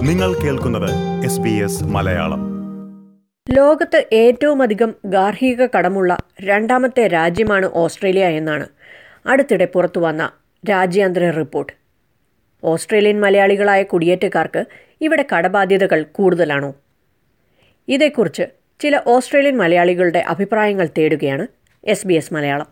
നിങ്ങൾ കേൾക്കുന്നത് S B S Malayalam ലോകത്ത് ഏറ്റവുമധികം ഗാർഹിക കടമുള്ള രണ്ടാമത്തെ രാജ്യമാണ് ഓസ്ട്രേലിയ എന്നാണ് അടുത്തിടെ പുറത്തുവന്ന രാജ്യാന്തര റിപ്പോർട്ട് ഓസ്ട്രേലിയൻ മലയാളികളായ കുടിയേറ്റക്കാർക്ക് ഇവിടെ കടബാധ്യതകൾ കൂടുതലാണോ ഇതേക്കുറിച്ച് ചില ഓസ്ട്രേലിയൻ മലയാളികളുടെ അഭിപ്രായങ്ങൾ തേടുകയാണ് എസ് ബി എസ് മലയാളം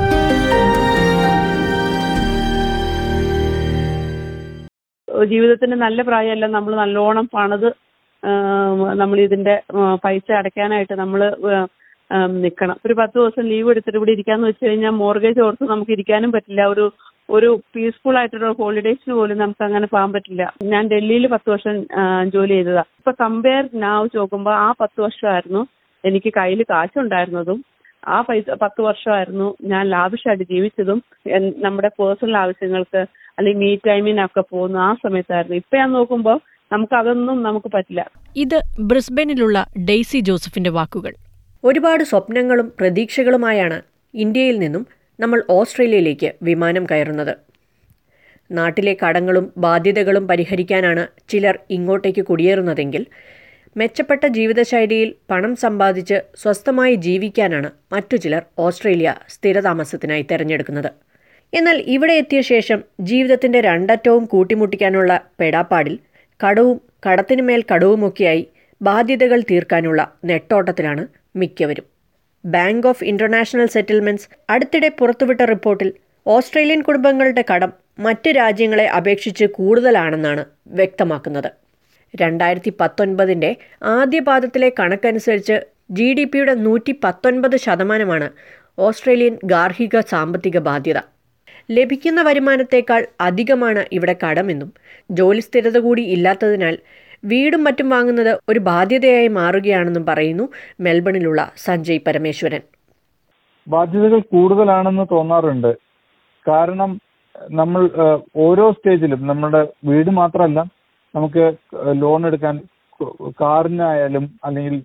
ജീവിതത്തിന്റെ നല്ല പ്രായമല്ല നമ്മൾ നല്ലോണം പണിത് നമ്മൾ ഇതിന്റെ പൈസ അടയ്ക്കാനായിട്ട് നമ്മൾ നിൽക്കണം ഒരു പത്ത് ദിവസം ലീവ് എടുത്തിട്ട് ഇവിടെ ഇരിക്കാന്ന് വെച്ച് കഴിഞ്ഞാൽ മോർഗേജ് ഓർത്ത് നമുക്ക് ഇരിക്കാനും പറ്റില്ല ഒരു ഒരു പീസ്ഫുൾ ആയിട്ടുള്ള ഹോളിഡേയ്സിന് പോലും നമുക്ക് അങ്ങനെ പോകാൻ പറ്റില്ല ഞാൻ ഡൽഹിയിൽ പത്ത് വർഷം ജോലി ചെയ്തതാ ഇപ്പൊ കമ്പയർ നാവ് നോക്കുമ്പോൾ ആ പത്ത് വർഷമായിരുന്നു എനിക്ക് കയ്യിൽ കാശുണ്ടായിരുന്നതും ആ പൈസ പത്ത് വർഷമായിരുന്നു ഞാൻ ലാവിഷായിട്ട് ജീവിച്ചതും നമ്മുടെ പേഴ്സണൽ ആവശ്യങ്ങൾക്ക് അല്ലെങ്കിൽ മീ ടൈമിനൊക്കെ പോകുന്നു ആ സമയത്തായിരുന്നു ഇപ്പൊ ഞാൻ നോക്കുമ്പോൾ നമുക്ക് അതൊന്നും നമുക്ക് പറ്റില്ല ഇത് ബ്രിസ്ബനിലുള്ള ഡെയ്സി ജോസഫിന്റെ വാക്കുകൾ ഒരുപാട് സ്വപ്നങ്ങളും പ്രതീക്ഷകളുമായാണ് ഇന്ത്യയിൽ നിന്നും നമ്മൾ ഓസ്ട്രേലിയയിലേക്ക് വിമാനം കയറുന്നത് നാട്ടിലെ കടങ്ങളും ബാധ്യതകളും പരിഹരിക്കാനാണ് ചിലർ ഇങ്ങോട്ടേക്ക് കുടിയേറുന്നതെങ്കിൽ മെച്ചപ്പെട്ട ജീവിതശൈലിയിൽ പണം സമ്പാദിച്ച് സ്വസ്ഥമായി ജീവിക്കാനാണ് മറ്റു ചിലർ ഓസ്ട്രേലിയ സ്ഥിരതാമസത്തിനായി തിരഞ്ഞെടുക്കുന്നത് എന്നാൽ ഇവിടെ എത്തിയ ശേഷം ജീവിതത്തിന്റെ രണ്ടറ്റവും കൂട്ടിമുട്ടിക്കാനുള്ള പെടാപ്പാടിൽ കടവും കടത്തിനുമേൽ കടവുമൊക്കെയായി ബാധ്യതകൾ തീർക്കാനുള്ള നെട്ടോട്ടത്തിലാണ് മിക്കവരും ബാങ്ക് ഓഫ് ഇന്റർനാഷണൽ സെറ്റിൽമെന്റ്സ് അടുത്തിടെ പുറത്തുവിട്ട റിപ്പോർട്ടിൽ ഓസ്ട്രേലിയൻ കുടുംബങ്ങളുടെ കടം മറ്റ് രാജ്യങ്ങളെ അപേക്ഷിച്ച് കൂടുതലാണെന്നാണ് വ്യക്തമാക്കുന്നത് രണ്ടായിരത്തി പത്തൊൻപതിൻ്റെ ആദ്യ പാദത്തിലെ കണക്കനുസരിച്ച് ജി ഡി പിയുടെ നൂറ്റി പത്തൊൻപത് ശതമാനമാണ് ഓസ്ട്രേലിയൻ ഗാർഹിക സാമ്പത്തിക ബാധ്യത ലഭിക്കുന്ന വരുമാനത്തേക്കാൾ അധികമാണ് ഇവിടെ കടമെന്നും ജോലി സ്ഥിരത കൂടി ഇല്ലാത്തതിനാൽ വീടും മറ്റും വാങ്ങുന്നത് ഒരു ബാധ്യതയായി മാറുകയാണെന്നും പറയുന്നു മെൽബണിലുള്ള സഞ്ജയ് പരമേശ്വരൻ ബാധ്യതകൾ കൂടുതലാണെന്ന് തോന്നാറുണ്ട് കാരണം നമ്മൾ ഓരോ സ്റ്റേജിലും നമ്മുടെ വീട് മാത്രമല്ല നമുക്ക് ലോൺ എടുക്കാൻ കാറിനായാലും അല്ലെങ്കിൽ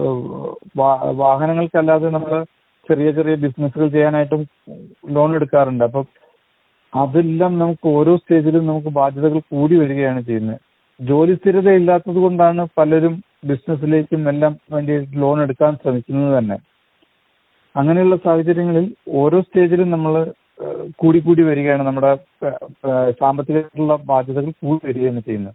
വാഹനങ്ങൾക്കല്ലാതെ നമ്മൾ ചെറിയ ചെറിയ ബിസിനസ്സുകൾ ചെയ്യാനായിട്ടും ലോൺ എടുക്കാറുണ്ട് അപ്പം അതെല്ലാം നമുക്ക് ഓരോ സ്റ്റേജിലും നമുക്ക് ബാധ്യതകൾ കൂടി വരികയാണ് ചെയ്യുന്നത് ജോലി സ്ഥിരത ഇല്ലാത്തത് കൊണ്ടാണ് പലരും ബിസിനസ്സിലേക്കും എല്ലാം വേണ്ടി ലോൺ എടുക്കാൻ ശ്രമിക്കുന്നത് തന്നെ അങ്ങനെയുള്ള സാഹചര്യങ്ങളിൽ ഓരോ സ്റ്റേജിലും നമ്മൾ കൂടി കൂടി വരികയാണ് നമ്മുടെ സാമ്പത്തികമായിട്ടുള്ള ബാധ്യതകൾ കൂടി വരികയാണ് ചെയ്യുന്നത്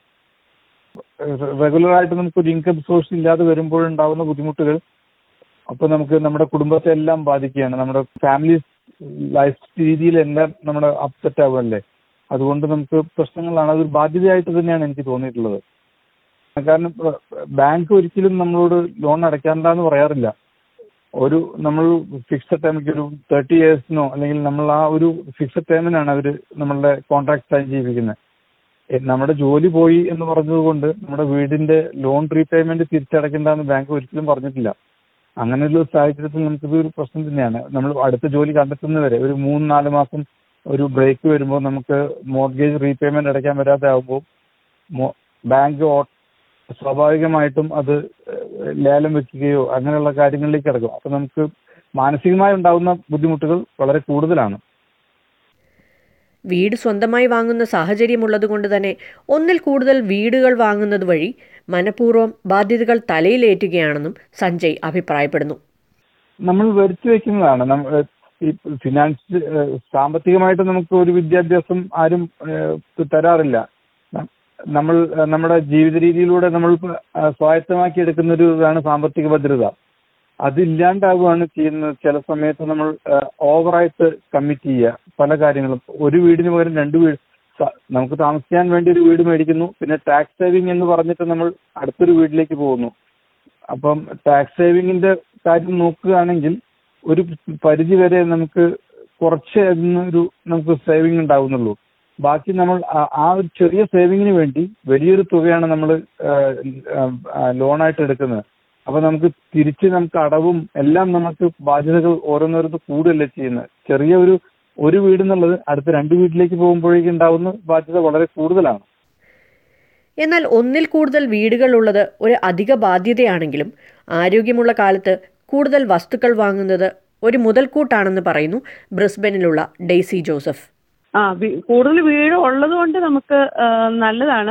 റെഗുലർ ആയിട്ട് നമുക്കൊരു ഇൻകം സോഴ്സ് ഇല്ലാതെ വരുമ്പോഴുണ്ടാവുന്ന ബുദ്ധിമുട്ടുകൾ അപ്പോൾ നമുക്ക് നമ്മുടെ കുടുംബത്തെ എല്ലാം ബാധിക്കുകയാണ് നമ്മുടെ ഫാമിലി ലൈഫ് രീതിയിലെല്ലാം നമ്മുടെ അപ്സെറ്റ് ആവുമല്ലേ അതുകൊണ്ട് നമുക്ക് പ്രശ്നങ്ങളാണ് അതൊരു ബാധ്യതയായിട്ട് തന്നെയാണ് എനിക്ക് തോന്നിയിട്ടുള്ളത് കാരണം ബാങ്ക് ഒരിക്കലും നമ്മളോട് ലോൺ അടയ്ക്കാണ്ടെന്ന് പറയാറില്ല ഒരു നമ്മൾ ഫിക്സഡ് ടൈമിലേക്ക് ഒരു തേർട്ടി ഇയേഴ്സിനോ അല്ലെങ്കിൽ നമ്മൾ ആ ഒരു ഫിക്സഡ് ടൈമിനാണ് അവർ നമ്മളുടെ കോൺട്രാക്ട് സൈൻ ചെയ്യിപ്പിക്കുന്നത് നമ്മുടെ ജോലി പോയി എന്ന് പറഞ്ഞതുകൊണ്ട് നമ്മുടെ വീടിന്റെ ലോൺ റീപേയ്മെന്റ് തിരിച്ചടയ്ക്കേണ്ടെന്ന് ബാങ്ക് ഒരിക്കലും പറഞ്ഞിട്ടില്ല അങ്ങനെയുള്ള സാഹചര്യത്തിൽ നമുക്കിത് ഒരു പ്രശ്നം തന്നെയാണ് നമ്മൾ അടുത്ത ജോലി കണ്ടെത്തുന്നവരെ ഒരു മൂന്ന് നാല് മാസം ഒരു ബ്രേക്ക് വരുമ്പോൾ നമുക്ക് മോർഗേജ് റീപേയ്മെന്റ് അടയ്ക്കാൻ വരാതെ ആകുമ്പോൾ ബാങ്ക് സ്വാഭാവികമായിട്ടും അത് ലേലം വെക്കുകയോ അങ്ങനെയുള്ള കാര്യങ്ങളിലേക്ക് കിടക്കും അപ്പൊ നമുക്ക് മാനസികമായി ഉണ്ടാകുന്ന ബുദ്ധിമുട്ടുകൾ വളരെ കൂടുതലാണ് വീട് സ്വന്തമായി വാങ്ങുന്ന സാഹചര്യമുള്ളതുകൊണ്ട് തന്നെ ഒന്നിൽ കൂടുതൽ വീടുകൾ വാങ്ങുന്നത് വഴി മനഃപൂർവ്വം ബാധ്യതകൾ തലയിലേറ്റുകയാണെന്നും സഞ്ജയ് അഭിപ്രായപ്പെടുന്നു നമ്മൾ വരുത്തി വെക്കുന്നതാണ് ഈ ഫിനാൻസ് സാമ്പത്തികമായിട്ട് നമുക്ക് ഒരു വിദ്യാഭ്യാസം ആരും തരാറില്ല നമ്മൾ നമ്മുടെ ജീവിത രീതിയിലൂടെ നമ്മൾ സ്വായത്തമാക്കി എടുക്കുന്ന ഒരു ഇതാണ് സാമ്പത്തിക ഭദ്രത അതില്ലാണ്ടാവുകയാണ് ചെയ്യുന്നത് ചില സമയത്ത് നമ്മൾ ഓവറായിട്ട് കമ്മിറ്റ് ചെയ്യുക പല കാര്യങ്ങളും ഒരു വീടിന് പകരം രണ്ട് വീട് നമുക്ക് താമസിക്കാൻ വേണ്ടി ഒരു വീട് മേടിക്കുന്നു പിന്നെ ടാക്സ് സേവിങ് എന്ന് പറഞ്ഞിട്ട് നമ്മൾ അടുത്തൊരു വീട്ടിലേക്ക് പോകുന്നു അപ്പം ടാക്സ് സേവിങ്ങിന്റെ കാര്യം നോക്കുകയാണെങ്കിൽ ഒരു പരിധി വരെ നമുക്ക് കുറച്ച് ഒരു നമുക്ക് സേവിങ് ഉണ്ടാവുന്നുള്ളൂ ബാക്കി നമ്മൾ ആ ഒരു ചെറിയ സേവിങ്ങിന് വേണ്ടി വലിയൊരു തുകയാണ് നമ്മൾ ലോണായിട്ട് എടുക്കുന്നത് അപ്പൊ നമുക്ക് തിരിച്ച് നമുക്ക് അടവും എല്ലാം നമുക്ക് ബാധ്യതകൾ ഓരോന്നോരോന്ന് കൂടുകയല്ലേ ചെയ്യുന്നത് ചെറിയ ഒരു ഒരു വീട് എന്നുള്ളത് അടുത്ത രണ്ട് വീട്ടിലേക്ക് പോകുമ്പോഴേക്കും ഉണ്ടാവുന്ന ബാധ്യത വളരെ കൂടുതലാണ് എന്നാൽ ഒന്നിൽ കൂടുതൽ വീടുകൾ ഉള്ളത് ഒരു അധിക ബാധ്യതയാണെങ്കിലും ആരോഗ്യമുള്ള കാലത്ത് കൂടുതൽ വസ്തുക്കൾ വാങ്ങുന്നത് ഒരു മുതൽക്കൂട്ടാണെന്ന് പറയുന്നു ബ്രിസ്ബനിലുള്ള ഡെയ്സി ജോസഫ് ആ കൂടുതൽ വീട് ഉള്ളത് കൊണ്ട് നമുക്ക് നല്ലതാണ്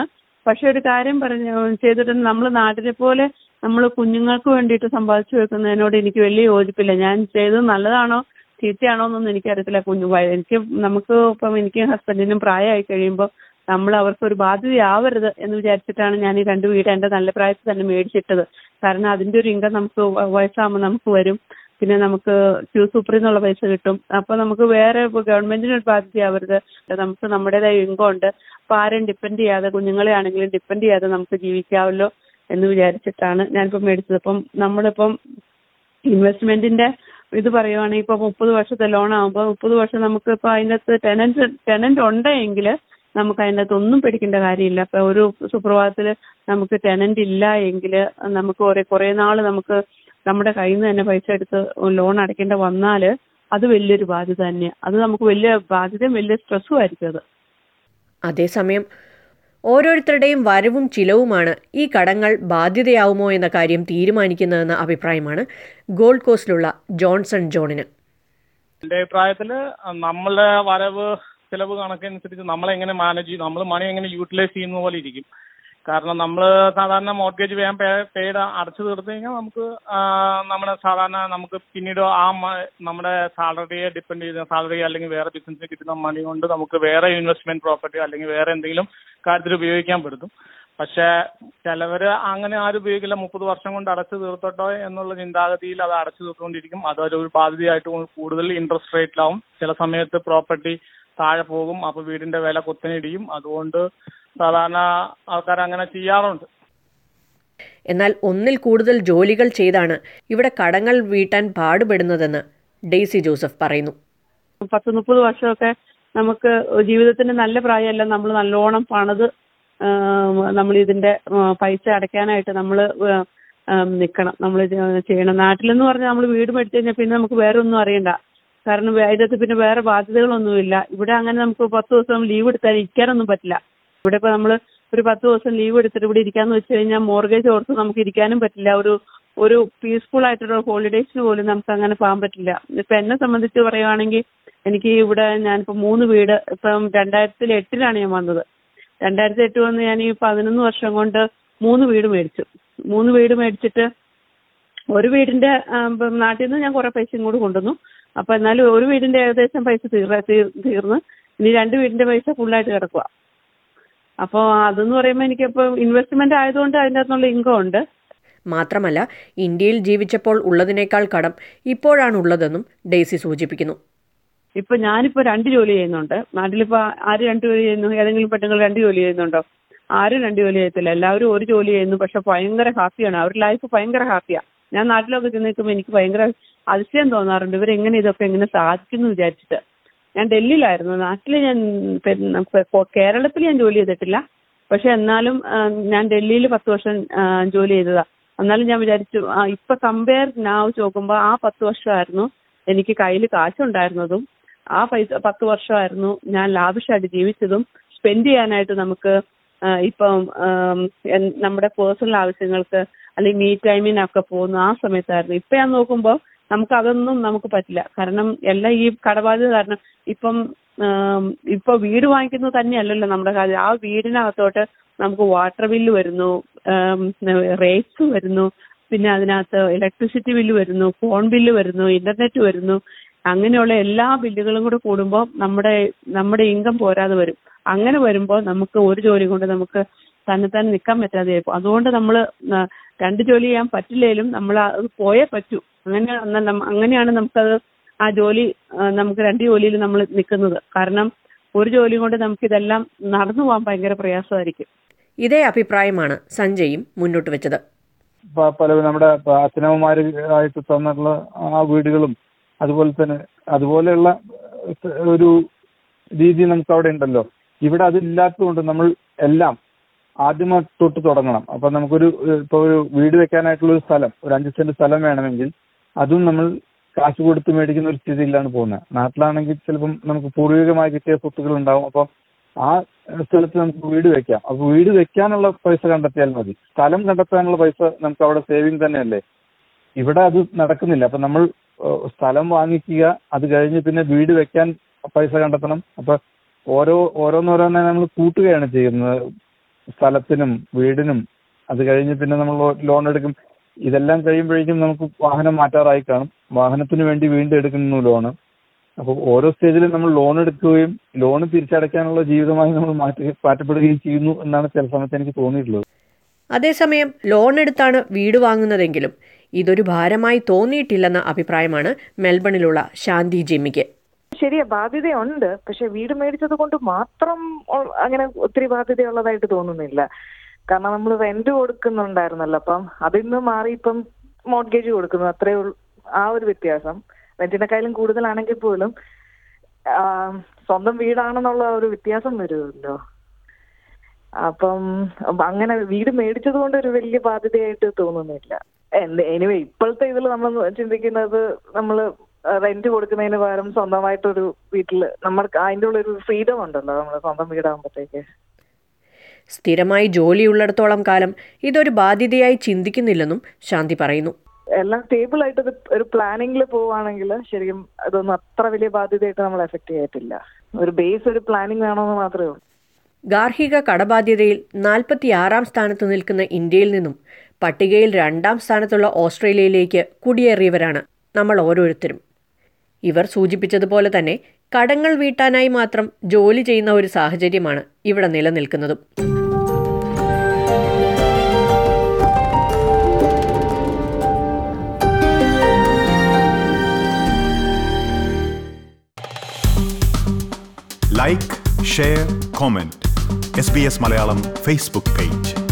പക്ഷെ ഒരു കാര്യം പറഞ്ഞു ചെയ്തിട്ട് നമ്മൾ നാട്ടിലെ പോലെ നമ്മൾ കുഞ്ഞുങ്ങൾക്ക് വേണ്ടിയിട്ട് സമ്പാദിച്ചു വെക്കുന്നതിനോട് എനിക്ക് വലിയ യോജിപ്പില്ല ഞാൻ ചെയ്തത് നല്ലതാണോ ചീത്തയാണോ എന്നൊന്നും എനിക്കറിയത്തില്ല കുഞ്ഞു വയ- എനിക്ക് നമുക്ക് ഇപ്പം എനിക്ക് ഹസ്ബൻഡിനും പ്രായമായി കഴിയുമ്പോൾ നമ്മൾ അവർക്ക് ഒരു ബാധ്യതയാവരുത് എന്ന് വിചാരിച്ചിട്ടാണ് ഞാൻ ഈ രണ്ട് വീട് എൻ്റെ നല്ല പ്രായത്തിൽ തന്നെ മേടിച്ചിട്ടത് കാരണം അതിൻ്റെ ഒരു ഇൻകം നമുക്ക് വ- വയസ്സാകുമ്പോൾ നമുക്ക് വരും പിന്നെ നമുക്ക് ക്യൂ സൂപ്പറിൽ നിന്നുള്ള പൈസ കിട്ടും അപ്പൊ നമുക്ക് വേറെ ഗവൺമെന്റിന് ഒരു ബാധ്യതയാവരുത് നമുക്ക് നമ്മുടേതായ ഇൻകം ഉണ്ട് അപ്പൊ ആരെയും ഡിപ്പെൻഡ് ചെയ്യാതെ കുഞ്ഞുങ്ങളെ ആണെങ്കിലും ഡിപ്പെൻഡ് ചെയ്യാതെ നമുക്ക് ജീവിക്കാമല്ലോ എന്ന് വിചാരിച്ചിട്ടാണ് ഞാനിപ്പോൾ മേടിച്ചത് അപ്പം നമ്മളിപ്പം ഇൻവെസ്റ്റ്മെന്റിന്റെ ഇത് പറയുവാണെങ്കിൽ ഇപ്പൊ മുപ്പത് വർഷത്തെ ലോൺ ആകുമ്പോൾ മുപ്പത് വർഷം നമുക്ക് ഇപ്പൊ അതിനകത്ത് ടെനന്റ് ടെനന്റ് ഉണ്ടെങ്കിൽ നമുക്ക് അതിനകത്ത് ഒന്നും പേടിക്കേണ്ട കാര്യമില്ല ഇപ്പൊ ഒരു സുപ്രഭാതത്തിൽ നമുക്ക് ടെനന്റ് ഇല്ല എങ്കിൽ നമുക്ക് കുറെ കുറെ നാൾ നമുക്ക് നമ്മുടെ കയ്യിൽ നിന്ന് തന്നെ പൈസ എടുത്ത് ലോൺ അടയ്ക്കേണ്ട വന്നാൽ അത് വലിയൊരു ബാധ്യത തന്നെയാണ് അത് നമുക്ക് വലിയ ബാധ്യതയും വലിയ സ്ട്രെസ്സും ആയിരിക്കും അത് അതേസമയം ഓരോരുത്തരുടെയും വരവും ചിലവുമാണ് ഈ കടങ്ങൾ ബാധ്യതയാവുമോ എന്ന കാര്യം തീരുമാനിക്കുന്നതെന്ന അഭിപ്രായമാണ് ഗോൾഡ് കോസ്റ്റിലുള്ള ജോൺസൺ ജോണിന് എന്റെ അഭിപ്രായത്തില് നമ്മളുടെ വരവ് ചിലവ് കണക്കനുസരിച്ച് നമ്മൾ എങ്ങനെ മാനേജ് ചെയ്യും നമ്മൾ മണി എങ്ങനെ യൂട്ടിലൈസ് ചെയ്യുന്ന പോലെ ഇരിക്കും കാരണം നമ്മൾ സാധാരണ മോർഗേജ് വേഗം പേഡ് അടച്ചു തീർത്ത് കഴിഞ്ഞാൽ നമുക്ക് ആ, നമ്മുടെ സാധാരണ നമുക്ക് പിന്നീട് ആ മ- നമ്മുടെ സാലറിയെ ഡിപ്പെൻഡ് ചെയ്ത സാലറി അല്ലെങ്കിൽ വേറെ ബിസിനസ്സിന് കിട്ടുന്ന മണി കൊണ്ട് നമുക്ക് വേറെ ഇൻവെസ്റ്റ്മെന്റ് പ്രോപ്പർട്ടി അല്ലെങ്കിൽ വേറെ എന്തെങ്കിലും കാര്യത്തിൽ ഉപയോഗിക്കാൻ പറ്റും പക്ഷേ ചിലവര് അങ്ങനെ ആരും ഉപയോഗിക്കില്ല മുപ്പത് വർഷം കൊണ്ട് അടച്ചു തീർത്തോട്ടോ എന്നുള്ള ചിന്താഗതിയിൽ അത് അടച്ചു തീർത്തുകൊണ്ടിരിക്കും അതൊരു ബാധ്യതയായിട്ട് കൂടുതൽ ഇൻട്രസ്റ്റ് റേറ്റിലാവും ചില സമയത്ത് പ്രോപ്പർട്ടി താഴെ പോകും അപ്പൊ വീടിന്റെ വില കുത്തനെയിടിയും അതുകൊണ്ട് സാധാരണ ആൾക്കാർ അങ്ങനെ ചെയ്യാറുണ്ട് എന്നാൽ ഒന്നിൽ കൂടുതൽ ജോലികൾ ചെയ്താണ് ഇവിടെ കടങ്ങൾ വീട്ടാൻ പാടുപെടുന്നതെന്ന് ഡെയ്സി ജോസഫ് പറയുന്നു പത്ത് മുപ്പത് വർഷമൊക്കെ നമുക്ക് ജീവിതത്തിന്റെ നല്ല പ്രായമല്ല നമ്മൾ നല്ലോണം പണിത് നമ്മൾ ഇതിന്റെ പൈസ അടയ്ക്കാനായിട്ട് നമ്മൾ നിൽക്കണം നമ്മൾ ചെയ്യണം നാട്ടിലെന്ന് പറഞ്ഞാൽ നമ്മൾ വീട് മേടിച്ചു കഴിഞ്ഞാൽ പിന്നെ നമുക്ക് വേറെ ഒന്നും അറിയണ്ട കാരണം വേ- അതിനകത്ത് പിന്നെ വേറെ ബാധ്യതകളൊന്നുമില്ല ഇവിടെ അങ്ങനെ നമുക്ക് പത്ത് ദിവസം ലീവ് എടുത്താൽ ഇരിക്കാനൊന്നും പറ്റില്ല ഇവിടെ ഇപ്പൊ നമ്മൾ ഒരു പത്ത് ദിവസം ലീവ് എടുത്തിട്ട് ഇവിടെ ഇരിക്കാന്ന് വെച്ച് കഴിഞ്ഞാൽ മോർഗേജ് ഓർത്ത് നമുക്ക് ഇരിക്കാനും പറ്റില്ല ഒരു ഒരു പീസ്ഫുൾ ആയിട്ടുള്ള ഹോളിഡേയ്സിന് പോലും നമുക്ക് അങ്ങനെ പോകാൻ പറ്റില്ല ഇപ്പൊ എന്നെ സംബന്ധിച്ച് പറയുവാണെങ്കിൽ എനിക്ക് ഇവിടെ ഞാനിപ്പോ മൂന്ന് വീട് ഇപ്പം രണ്ടായിരത്തി എട്ടിലാണ് ഞാൻ വന്നത് രണ്ടായിരത്തി എട്ട് വന്ന് ഞാൻ ഈ പതിനൊന്ന് വർഷം കൊണ്ട് മൂന്ന് വീട് മേടിച്ചു മൂന്ന് വീട് മേടിച്ചിട്ട് ഒരു വീടിന്റെ ആ, ഇപ്പം നാട്ടിൽ നിന്ന് ഞാൻ കുറെ പൈസയും കൂടി കൊണ്ടുവന്നു അപ്പൊ എന്നാലും ഒരു വീടിന്റെ ഏകദേശം പൈസ തീർ തീർ- തീർന്ന് ഇനി രണ്ട് വീടിന്റെ പൈസ ഫുള്ളായിട്ട് കിടക്കുക അപ്പോൾ അതെന്ന് പറയുമ്പോൾ എനിക്കിപ്പോൾ ഇൻവെസ്റ്റ്മെന്റ് ആയതുകൊണ്ട് അതിൻ്റെ അകത്തുള്ള ഇൻകം ഉണ്ട് മാത്രമല്ല ഇന്ത്യയിൽ ജീവിച്ചപ്പോൾ ഉള്ളതിനേക്കാൾ കടം ഇപ്പോഴാണ് ഉള്ളതെന്നും ഡെയ്സി സൂചിപ്പിക്കുന്നു ഇപ്പൊ ഞാനിപ്പോ രണ്ട് ജോലി ചെയ്യുന്നുണ്ട് നാട്ടിലിപ്പോ ആര് രണ്ട് ജോലി ചെയ്യുന്നു ഏതെങ്കിലും പെണ്ണുങ്ങൾ രണ്ട് ജോലി ചെയ്യുന്നുണ്ടോ ആരും രണ്ട് ജോലി ചെയ്യത്തില്ല എല്ലാവരും ഒരു ജോലി ചെയ്യുന്നു പക്ഷെ ഭയങ്കര ഹാപ്പിയാണ് അവരുടെ ലൈഫ് ഭയങ്കര ഹാപ്പിയാ ഞാൻ നാട്ടിലൊക്കെ ചെന്ന് നിൽക്കുമ്പോൾ എനിക്ക് ഭയങ്കര അതിശയം തോന്നാറുണ്ട് ഇവരെങ്ങനെ ഇതൊക്കെ എങ്ങനെ സാധിക്കുന്നു വിചാരിച്ചിട്ട് ഞാൻ ഡൽഹിയിലായിരുന്നു നാട്ടിൽ ഞാൻ പിന്നെ കൊ- കേരളത്തിൽ ഞാൻ ജോലി ചെയ്തിട്ടില്ല പക്ഷെ എന്നാലും ആ, ഞാൻ ഡൽഹിയിൽ പത്ത് വർഷം ആ, ജോലി ചെയ്തതാ എന്നാലും ഞാൻ വിചാരിച്ചു ആ, ഇപ്പൊ കമ്പയർ നാവ് നോക്കുമ്പോൾ ആ പത്ത് വർഷമായിരുന്നു എനിക്ക് കയ്യിൽ കാശുണ്ടായിരുന്നതും ആ പൈസ പത്ത് വർഷമായിരുന്നു ഞാൻ ലാവിഷായിട്ട് ജീവിച്ചതും സ്പെൻഡ് ചെയ്യാനായിട്ട് നമുക്ക് ആ, ഇപ്പം ആം, എൻ- നമ്മുടെ പേഴ്സണൽ ആവശ്യങ്ങൾക്ക് അല്ലെങ്കിൽ മീ ടൈമിനൊക്കെ പോകുന്ന ആ സമയത്തായിരുന്നു ഇപ്പൊ ഞാൻ നോക്കുമ്പോൾ നമുക്ക് അതൊന്നും നമുക്ക് പറ്റില്ല കാരണം എല്ലാം ഈ കടബാധ്യത കാരണം ഇപ്പം ആം, ഇപ്പൊ വീട് വാങ്ങിക്കുന്നത് തന്നെയല്ലല്ലോ നമ്മുടെ കാര്യം ആ വീടിനകത്തോട്ട് നമുക്ക് വാട്ടർ ബില്ല് വരുന്നു റേറ്റ്സ് വരുന്നു പിന്നെ അതിനകത്ത് ഇലക്ട്രിസിറ്റി ബില്ല് വരുന്നു ഫോൺ ബില്ല് വരുന്നു ഇന്റർനെറ്റ് വരുന്നു അങ്ങനെയുള്ള എല്ലാ ബില്ലുകളും കൂടെ കൂടുമ്പോൾ നമ്മുടെ നമ്മുടെ ഇൻകം പോരാതെ വരും അങ്ങനെ വരുമ്പോൾ നമുക്ക് ഒരു ജോലി കൊണ്ട് നമുക്ക് തന്നെ തന്നെ നിൽക്കാൻ പറ്റാതെ ആയിപ്പോ അതുകൊണ്ട് നമ്മൾ രണ്ട് ജോലി ചെയ്യാൻ പറ്റില്ലേലും നമ്മൾ അത് പോയേ പറ്റൂ അങ്ങനെ അങ്ങനെയാണ് നമുക്കത് ആ ജോലി ആ, നമുക്ക് രണ്ട് ജോലിയിൽ നമ്മൾ നിൽക്കുന്നത് കാരണം ഒരു ജോലി കൊണ്ട് നമുക്ക് ഇതെല്ലാം നടന്നു പോകാൻ ഭയങ്കര പ്രയാസമായിരിക്കും ഇതേ അഭിപ്രായമാണ് സഞ്ജയും മുന്നോട്ട് വെച്ചത് പ- പല നമ്മുടെ പ- അച്ഛനമ്മമാരായിട്ട് തന്നിട്ടുള്ള ആ വീടുകളും അതുപോലെ തന്നെ അതുപോലെയുള്ള ഏഹ്, ഒരു രീതി നമുക്ക് അവിടെ ഉണ്ടല്ലോ ഇവിടെ അതില്ലാത്തതുകൊണ്ട് നമ്മൾ എല്ലാം ആദ്യം തൊട്ട് തുടങ്ങണം അപ്പൊ നമുക്കൊരു ഏഹ്, ഇപ്പൊ ഒരു വീട് വെക്കാനായിട്ടുള്ള ഒരു സ്ഥലം ഒരു അഞ്ച് സെന്റ് സ്ഥലം വേണമെങ്കിൽ അതും നമ്മൾ കാശ് കൊടുത്ത് മേടിക്കുന്ന ഒരു സ്ഥിതിയിലാണ് പോകുന്നത് നാട്ടിലാണെങ്കിൽ ചിലപ്പം നമുക്ക് പൂർവികമായി കിട്ടിയ സ്വത്തുക്കൾ ഉണ്ടാവും അപ്പം ആ സ്ഥലത്ത് നമുക്ക് വീട് വെക്കാം അപ്പൊ വീട് വെക്കാനുള്ള പൈസ കണ്ടെത്തിയാൽ മതി സ്ഥലം കണ്ടെത്താനുള്ള പൈസ നമുക്ക് അവിടെ സേവിങ് തന്നെയല്ലേ ഇവിടെ അത് നടക്കുന്നില്ല അപ്പൊ നമ്മൾ ഏഹ്, സ്ഥലം വാങ്ങിക്കുക അത് കഴിഞ്ഞ് പിന്നെ വീട് വെക്കാൻ പൈസ കണ്ടെത്തണം അപ്പൊ ഓരോ ഓരോന്നോരോന്നെ നമ്മൾ കൂട്ടുകയാണ് ചെയ്യുന്നത് സ്ഥലത്തിനും വീടിനും അത് കഴിഞ്ഞ് പിന്നെ നമ്മൾ ലോൺ എടുക്കും ഇതെല്ലാം കഴിയുമ്പോഴേക്കും നമുക്ക് വാഹനം മാറ്റാറായി കാണും വാഹനത്തിന് വേണ്ടി വീണ്ടും എടുക്കുന്നു ലോണ് അപ്പോൾ ഓരോ സ്റ്റേജിലും നമ്മൾ ലോൺ എടുക്കുകയും ലോൺ തിരിച്ചടയ്ക്കാനുള്ള ജീവിതമായി നമ്മൾ മാറ്റി മാറ്റപ്പെടുകയും ചെയ്യുന്നു എന്നാണ് ചില സമയത്ത് എനിക്ക് തോന്നിയിട്ടുള്ളത് അതേസമയം ലോൺ എടുത്താണ് വീട് വാങ്ങുന്നതെങ്കിലും ഇതൊരു ഭാരമായി തോന്നിയിട്ടില്ലെന്ന അഭിപ്രായമാണ് മെൽബണിലുള്ള ശാന്തി ജിമ്മിക്ക് ശരിയാ ബാധ്യതയുണ്ട് പക്ഷെ വീട് മേടിച്ചത് കൊണ്ട് മാത്രം ഉൾ- അങ്ങനെ ഒത്തിരി ബാധ്യതയുള്ളതായിട്ട് തോന്നുന്നില്ല കാരണം നമ്മൾ റെന്റ് കൊടുക്കുന്നുണ്ടായിരുന്നല്ലോ അപ്പം അതിൽ നിന്ന് മാറി ഇപ്പം മോർഗേജ് കൊടുക്കുന്നു അത്രേ ഉള്ളൂ ആ ഒരു വ്യത്യാസം റെന്റിനെക്കാളും കൂടുതലാണെങ്കിൽ പോലും ആ, സ്വന്തം വീടാണെന്നുള്ള ഒരു വ്യത്യാസം വരുമല്ലോ അപ്പം അങ്ങനെ വീട് മേടിച്ചത് കൊണ്ട് ഒരു വലിയ ബാധ്യതയായിട്ട് തോന്നുന്നില്ല എനിവേ ഇപ്പോഴത്തെ ഇതിൽ നമ്മൾ ചിന്തിക്കുന്നത് നമ്മൾ റെന്റ് കൊടുക്കുന്നതിന് പകരം സ്വന്തമായിട്ടൊരു വീട്ടിൽ നമ്മൾക്ക് അതിൻ്റെ ഉള്ളൊരു ഫ്രീഡം ഉണ്ടല്ലോ നമ്മൾ സ്വന്തം വീടാകുമ്പോഴത്തേക്ക് സ്ഥിരമായി ജോലിയുള്ളിടത്തോളം കാലം ഇതൊരു ബാധ്യതയായി ചിന്തിക്കുന്നില്ലെന്നും ശാന്തി പറയുന്നു എല്ലാം സ്റ്റേബിൾ ആയിട്ട് ഒരു- ഒരു പ്ലാനിങ്ങിൽ പോവുകയാണെങ്കിൽ ശരിക്കും അതൊന്നും അത്ര വലിയ ബാധ്യതയായിട്ട് നമ്മൾ എഫക്ട് ചെയ്യത്തില്ല ഒരു ബേസ് ഒരു പ്ലാനിങ് വേണമെന്ന് മാത്രമേ ഉള്ളൂ ഗാർഹിക കടബാധ്യതയിൽ നാൽപ്പത്തിയാറാം സ്ഥാനത്ത് നിൽക്കുന്ന ഇന്ത്യയിൽ നിന്നും പട്ടികയിൽ രണ്ടാം സ്ഥാനത്തുള്ള ഓസ്ട്രേലിയയിലേക്ക് കുടിയേറിയവരാണ് നമ്മൾ ഓരോരുത്തരും ഇവർ സൂചിപ്പിച്ചതുപോലെ തന്നെ കടങ്ങൾ വീട്ടാനായി മാത്രം ജോലി ചെയ്യുന്ന ഒരു സാഹചര്യമാണ് ഇവിടെ നിലനിൽക്കുന്നതും like share comment S B S Malayalam Facebook page